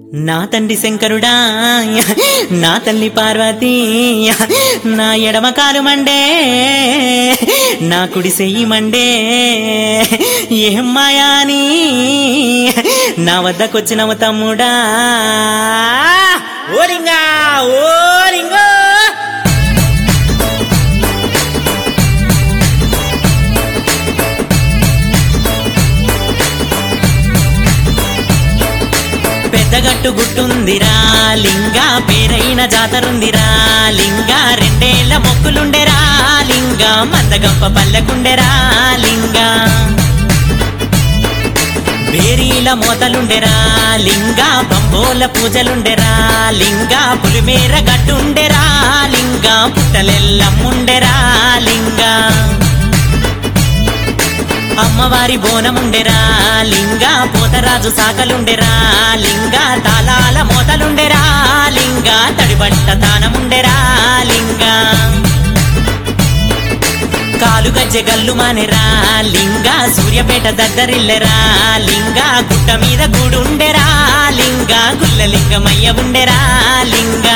నా తండ్రి శంకరుడా నా తల్లి పార్వతి నా ఎడమ కాలు మండే నా కుడి చెయ్యి మండే ఏం మాయాని నా వద్దకొచ్చినవు తమ్ముడా ఓరింగా ఓరింగో పెద్దగట్టు గుట్టుందిరా లింగా పేరైన జాతరుందిరా లింగా రెండేళ్ల మొక్కులుండెరా లింగా మందగంప పల్లెకుండెరా లింగా బేరీల మోతలుండెరా లింగా బంబోల పూజలుండెరా లింగా పులిమేర గట్టుండెరా లింగా పుట్టలెల్లమ్ముండెరా లింగా అమ్మవారి బోనముండెరా లింగా పోతరాజు సాకలుండెరా లింగా తాళాల మోతలుండెరా లింగా తడిబట్ట తానముండెరా లింగా కాలు గజ్జె గల్లు మానెరా లింగా సూర్యపేట దగ్గరిల్లెరా లింగా గుట్ట మీద గూడుండెరా లింగా గుల్ల లింగమయ్య ఉండెరా లింగా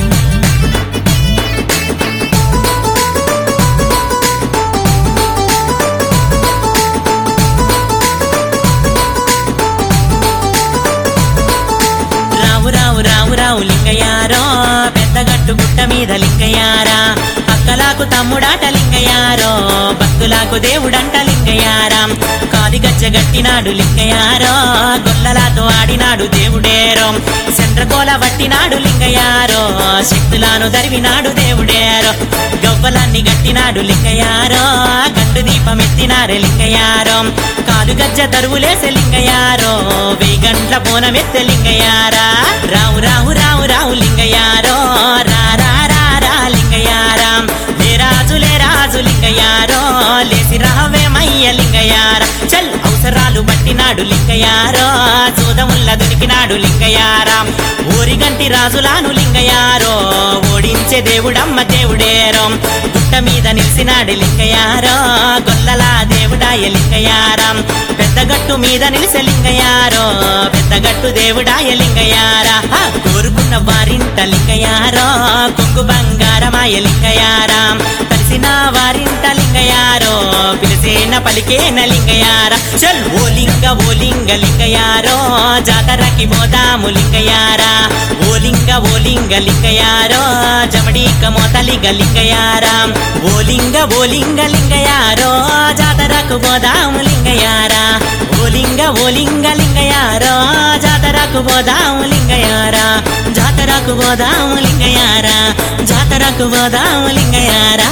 రావు రావు రావు రావు లింగయారో పెద్దగట్టు గుట్ట మీద లింగయారా అక్కలాకు తమ్ముడాట లింగయారో భక్తులకు దేవుడంట లింగయారా కాలి గజ్జ గట్టినాడు లింగయారో గొల్లలాతో ఆడినాడు దేవుడేరో చంద్రకోల వట్టినాడు లింగయారో శక్తులను దరివినాడు దేవుడేరో గవ్వలాన్ని గట్టినాడు లింగయారో గండు దీపం ఎత్తినారే లింగయారో కాలు గజ్జ తరువులేసే లింగయారో వెయ్యి గంటల బోనమెత్తే లింగయారా రావు రావు రావు రావు లింగయారో రా రా రా రా లింగయారా లే రాజు లే రాజు లింగయారో లేసి రావే మయ్య లింగయార చల్ అవసరాలు బట్టినాడు లింగయారో చూదముల్ల దొరికినాడు లింగయారా ఊరిగంటి రాజులాను లింగయారో ఓడించే దేవుడమ్మ దేవుడేరో గుట్ట మీద నిలిసినాడు లింగయారో గొల్లలా దేవుడాయ లింగయారం పెద్దగట్టు మీద నిలిసే లింగయారో పెద్దగట్టు దేవుడాయ లింగయారా ఆ, కోరుకున్న వారింట లింగయారో కొంగు బంగారమాయ లింగయారా కలిసిన వారింట లింగయారో పిలిసేన పలికేన లింగయార చల్ ఓ లింగ ఓ లింగ లింగయారో జాతరకి పోదాము లింగయారా ఓ లింగ ఓ లింగ లింగయారో జమడీక మోతలిగ లింగయారా ఓ లింగ ఓ లింగ లింగయారో జాతరకు పోదాము లింగయారా ఓ లింగ ఓ లింగ లింగయారో జాతరకు పోదాము లింగయారా జాతరకు పోదాము లింగయారా జాతరకు పోదాము లింగయారా